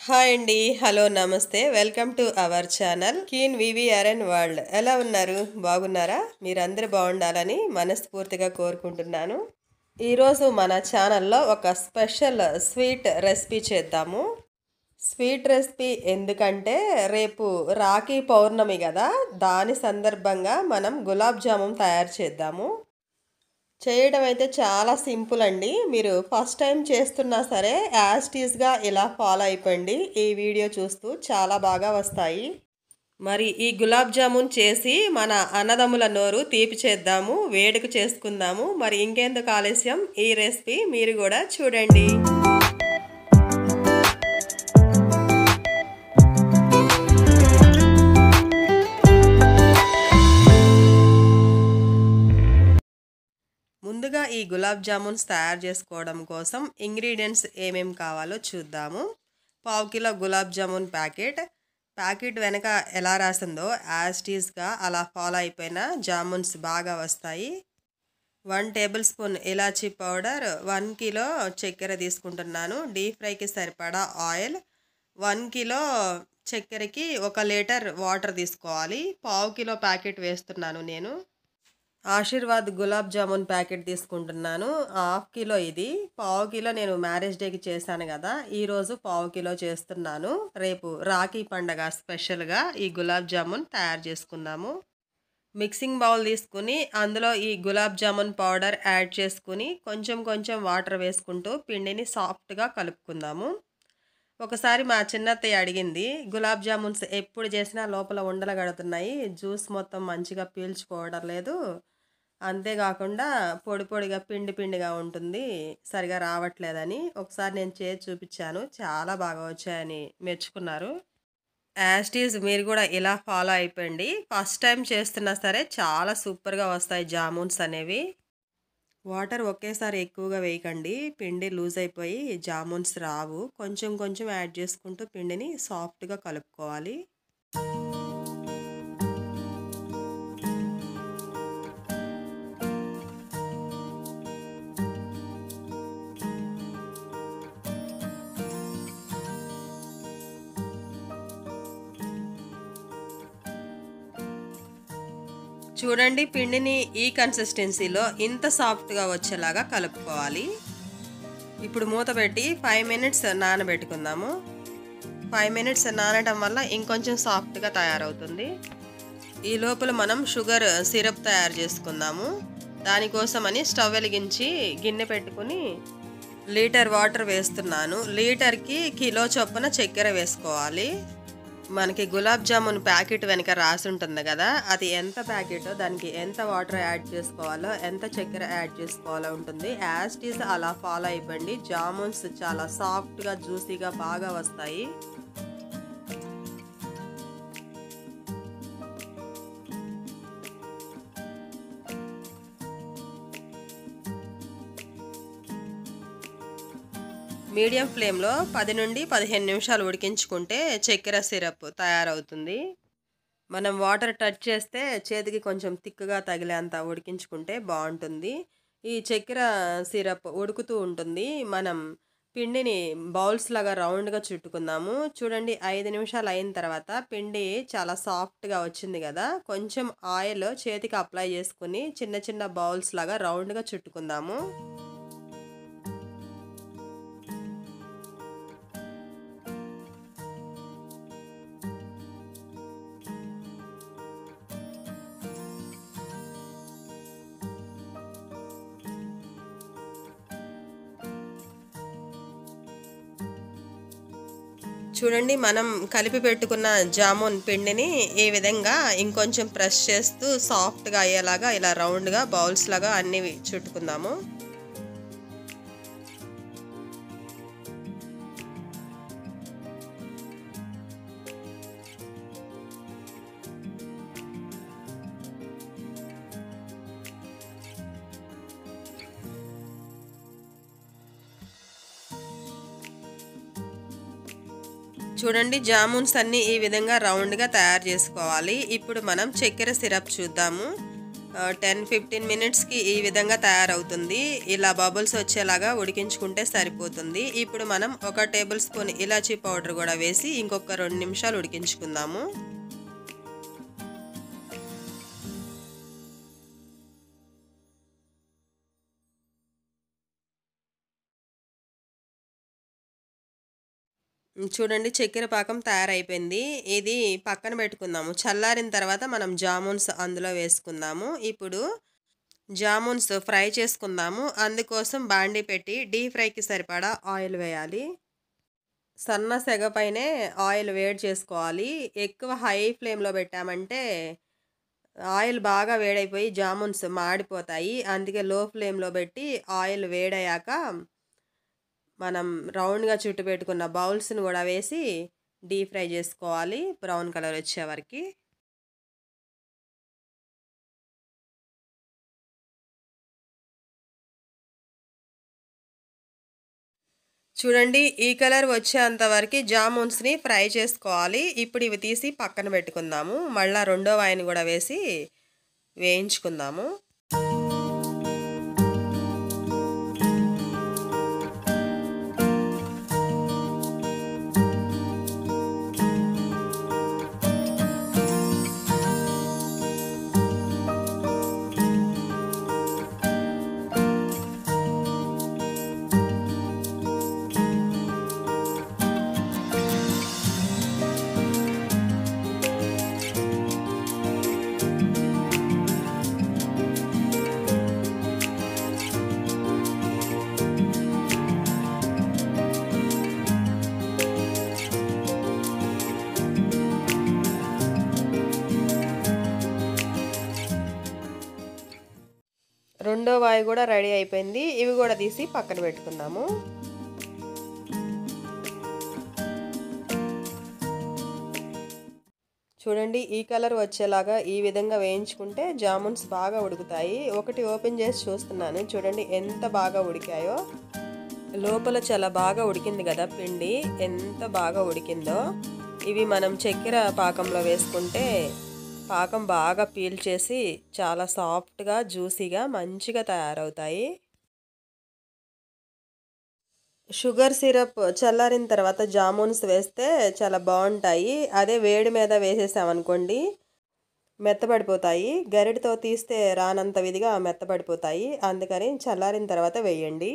hi అండి hello నమస్తే welcome to our channel keen VVRN world ఎలా ఉన్నారు బాగున్నారా మీరందరూ బాగుండాలని మనస్ఫూర్తిగా కోరుకుంటున్నాను ఈరోజు మన ఛానల్లో ఒక స్పెషల్ స్వీట్ రెసిపీ చేద్దాము స్వీట్ రెసిపీ ఎందుకంటే రేపు రాఖీ పౌర్ణమి కదా దాని సందర్భంగా మనం గులాబ్ జామున్ తయారు చేద్దాము చేయడం అయితే చాలా సింపుల్ అండి మీరు ఫస్ట్ టైం చేస్తున్నా సరే యాస్టీస్గా ఇలా ఫాలో అయిపోండి ఈ వీడియో చూస్తూ చాలా బాగా వస్తాయి మరి ఈ గులాబ్ జామున్ చేసి మన అన్నదమ్ముల నోరు తీపి చేద్దాము వేడుక చేసుకుందాము మరి ఇంకెందుకు ఆలస్యం ఈ రెసిపీ మీరు కూడా చూడండి ముందుగా ఈ గులాబ్ జామున్స్ తయారు చేసుకోవడం కోసం ఇంగ్రీడియంట్స్ ఏమేమి కావాలో చూద్దాము పావు kilo gulab jamun packet packet వెనక ఎలా రాసిందో యాస్టీస్గా అలా ఫాలో అయిపోయిన జామున్స్ బాగా వస్తాయి one table spoon elaichi powder one kilo చక్కెర తీసుకుంటున్నాను డీప్ ఫ్రైకి సరిపడా ఆయిల్ వన్ కిలో చక్కెరకి ఒక లీటర్ వాటర్ తీసుకోవాలి పావు కిలో ప్యాకెట్ వేస్తున్నాను నేను ఆశీర్వాద్ గులాబ్ జామున్ ప్యాకెట్ తీసుకుంటున్నాను హాఫ్ కిలో ఇది పావు కిలో నేను మ్యారేజ్ డేకి చేశాను కదా ఈరోజు పావు కిలో చేస్తున్నాను రేపు రాఖీ పండగ స్పెషల్గా ఈ గులాబ్ జామున్ తయారు చేసుకుందాము మిక్సింగ్ బౌల్ తీసుకుని అందులో ఈ గులాబ్ జామున్ పౌడర్ యాడ్ చేసుకుని కొంచెం కొంచెం వాటర్ వేసుకుంటూ పిండిని సాఫ్ట్గా కలుపుకుందాము ఒకసారి మా చిన్నత్తయ్య అడిగింది గులాబ్ జామున్స్ ఎప్పుడు చేసినా లోపల ఉండలు గడుతున్నాయి జ్యూస్ మొత్తం మంచిగా పీల్చుకోవడం లేదు అంతేకాకుండా పొడి పొడిగా పిండి పిండిగా ఉంటుంది సరిగా రావట్లేదని ఒకసారి నేను చేసి చూపించాను చాలా బాగా వచ్చాయని మెచ్చుకున్నారు యాస్టీజ్ మీరు కూడా ఇలా ఫాలో అయిపోయింది ఫస్ట్ టైం చేస్తున్నా సరే చాలా సూపర్గా వస్తాయి జామున్స్ అనేవి వాటర్ ఒకేసారి ఎక్కువగా వేయకండి పిండి లూజ్ అయిపోయి జామున్స్ రావు కొంచెం కొంచెం యాడ్ చేసుకుంటూ పిండిని సాఫ్ట్గా కలుపుకోవాలి చూడండి పిండిని ఈ కన్సిస్టెన్సీలో ఇంత సాఫ్ట్గా వచ్చేలాగా కలుపుకోవాలి ఇప్పుడు మూత పెట్టి ఫైవ్ మినిట్స్ నానబెట్టుకుందాము ఫైవ్ మినిట్స్ నానడం వల్ల ఇంకొంచెం సాఫ్ట్గా తయారవుతుంది ఈ లోపల మనం షుగర్ సిరప్ తయారు చేసుకుందాము దానికోసమని స్టవ్ వెలిగించి గిన్నె పెట్టుకుని లీటర్ వాటర్ వేస్తున్నాను లీటర్కి కిలో చొప్పున చక్కెర వేసుకోవాలి మనకి గులాబ్ జామున్ ప్యాకెట్ వెనక రాసి ఉంటుంది కదా అది ఎంత ప్యాకెటో దానికి ఎంత వాటర్ యాడ్ చేసుకోవాలో ఎంత చక్కెర యాడ్ చేసుకోవాలో ఉంటుంది యాస్టీస్ అలా ఫాలో అయిపోండి జామున్స్ చాలా సాఫ్ట్గా జ్యూసీగా బాగా వస్తాయి మీడియం ఫ్లేమ్లో పది నుండి పదిహేను నిమిషాలు ఉడికించుకుంటే చక్కెర సిరప్ తయారవుతుంది మనం వాటర్ టచ్ చేస్తే చేతికి కొంచెం తిక్కుగా తగిలేంత ఉడికించుకుంటే బాగుంటుంది ఈ చక్కెర సిరప్ ఉడుకుతూ ఉంటుంది మనం పిండిని బౌల్స్ లాగా రౌండ్గా చుట్టుకుందాము చూడండి ఐదు నిమిషాలు అయిన తర్వాత పిండి చాలా సాఫ్ట్గా వచ్చింది కదా కొంచెం ఆయిల్ చేతికి అప్లై చేసుకుని చిన్న చిన్న బౌల్స్ లాగా రౌండ్గా చుట్టుకుందాము చూడండి మనం కలిపి పెట్టుకున్న జామున్ పిండిని ఈ విధంగా ఇంకొంచెం ప్రెస్ చేస్తూ సాఫ్ట్గా అయ్యేలాగా ఇలా రౌండ్గా బౌల్స్ లాగా అన్ని చుట్టుకుందాము చూడండి జామున్స్ అన్నీ ఈ విధంగా రౌండ్గా తయారు చేసుకోవాలి ఇప్పుడు మనం చక్కెర సిరప్ చూద్దాము టెన్ ఫిఫ్టీన్ మినిట్స్కి ఈ విధంగా తయారవుతుంది ఇలా బబుల్స్ వచ్చేలాగా ఉడికించుకుంటే సరిపోతుంది ఇప్పుడు మనం ఒక టేబుల్ స్పూన్ ఇలాచీ పౌడర్ కూడా వేసి ఇంకొక రెండు నిమిషాలు ఉడికించుకుందాము చూడండి చక్కెర పాకం తయారైపోయింది ఇది పక్కన పెట్టుకుందాము చల్లారిన తర్వాత మనం జామున్స్ అందులో వేసుకుందాము ఇప్పుడు జామున్స్ ఫ్రై చేసుకుందాము అందుకోసం బాండి పెట్టి డీప్ ఫ్రైకి సరిపడా ఆయిల్ వేయాలి సన్న సెగ పైనే ఆయిల్ వేడి చేసుకోవాలి ఎక్కువ హై ఫ్లేమ్లో పెట్టామంటే ఆయిల్ బాగా వేడైపోయి జామున్స్ మాడిపోతాయి అందుకే లో ఫ్లేమ్లో పెట్టి ఆయిల్ వేడయ్యాక మనం రౌండ్గా చుట్టు పెట్టుకున్న బౌల్స్ని కూడా వేసి డీప్ ఫ్రై చేసుకోవాలి బ్రౌన్ కలర్ వచ్చే వరకు చూడండి ఈ కలర్ వచ్చేంత వరకు జామున్స్ని ఫ్రై చేసుకోవాలి ఇప్పుడు ఇవి తీసి పక్కన పెట్టుకుందాము మళ్ళీ రెండో వాయిని కూడా వేసి వేయించుకుందాము రెండో వాయి కూడా రెడీ అయిపోయింది ఇవి కూడా తీసి పక్కన పెట్టుకుందాము చూడండి ఈ కలర్ వచ్చేలాగా ఈ విధంగా వేయించుకుంటే జామున్స్ బాగా ఉడుకుతాయి ఒకటి ఓపెన్ చేసి చూస్తున్నాను చూడండి ఎంత బాగా ఉడికాయో లోపల చాలా బాగా ఉడికింది కదా పిండి ఎంత బాగా ఉడికిందో ఇవి మనం చక్కెర పాకంలో వేసుకుంటే పాకం బాగా పీల్చేసి చాలా సాఫ్ట్గా జ్యూసీగా మంచిగా తయారవుతాయి షుగర్ సిరప్ చల్లారిన తర్వాత జామున్స్ వేస్తే చాలా బాగుంటాయి అదే వేడి మీద వేసేసామనుకోండి మెత్తబడిపోతాయి గరిటతో తీస్తే రానంత విధిగా మెత్తబడిపోతాయి అందుకని చల్లారిన తర్వాత వేయండి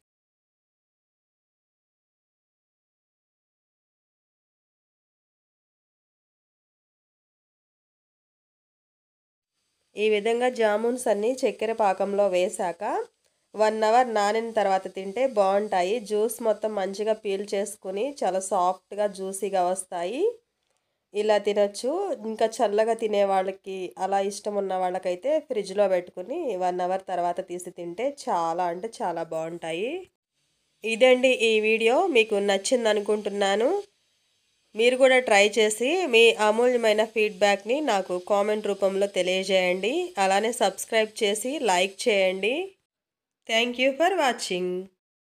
ఈ విధంగా జామున్స్ అన్నీ చక్కెర పాకంలో వేశాక వన్ అవర్ నానిన తర్వాత తింటే బాగుంటాయి జ్యూస్ మొత్తం మంచిగా పీల్ చేసుకుని చాలా సాఫ్ట్గా జ్యూసీగా వస్తాయి ఇలా తినొచ్చు ఇంకా చల్లగా తినే వాళ్ళకి అలా ఇష్టం ఉన్న వాళ్ళకైతే ఫ్రిడ్జ్లో పెట్టుకుని వన్ అవర్ తర్వాత తీసి తింటే చాలా అంటే చాలా బాగుంటాయి ఇదండి ఈ వీడియో మీకు నచ్చింది అనుకుంటున్నాను మీరు కూడా ట్రై చేసి మీ అమూల్యమైన ఫీడ్బ్యాక్ని నాకు కామెంట్ రూపంలో తెలియజేయండి అలానే సబ్స్క్రైబ్ చేసి లైక్ చేయండి థ్యాంక్ యూ ఫర్ వాచింగ్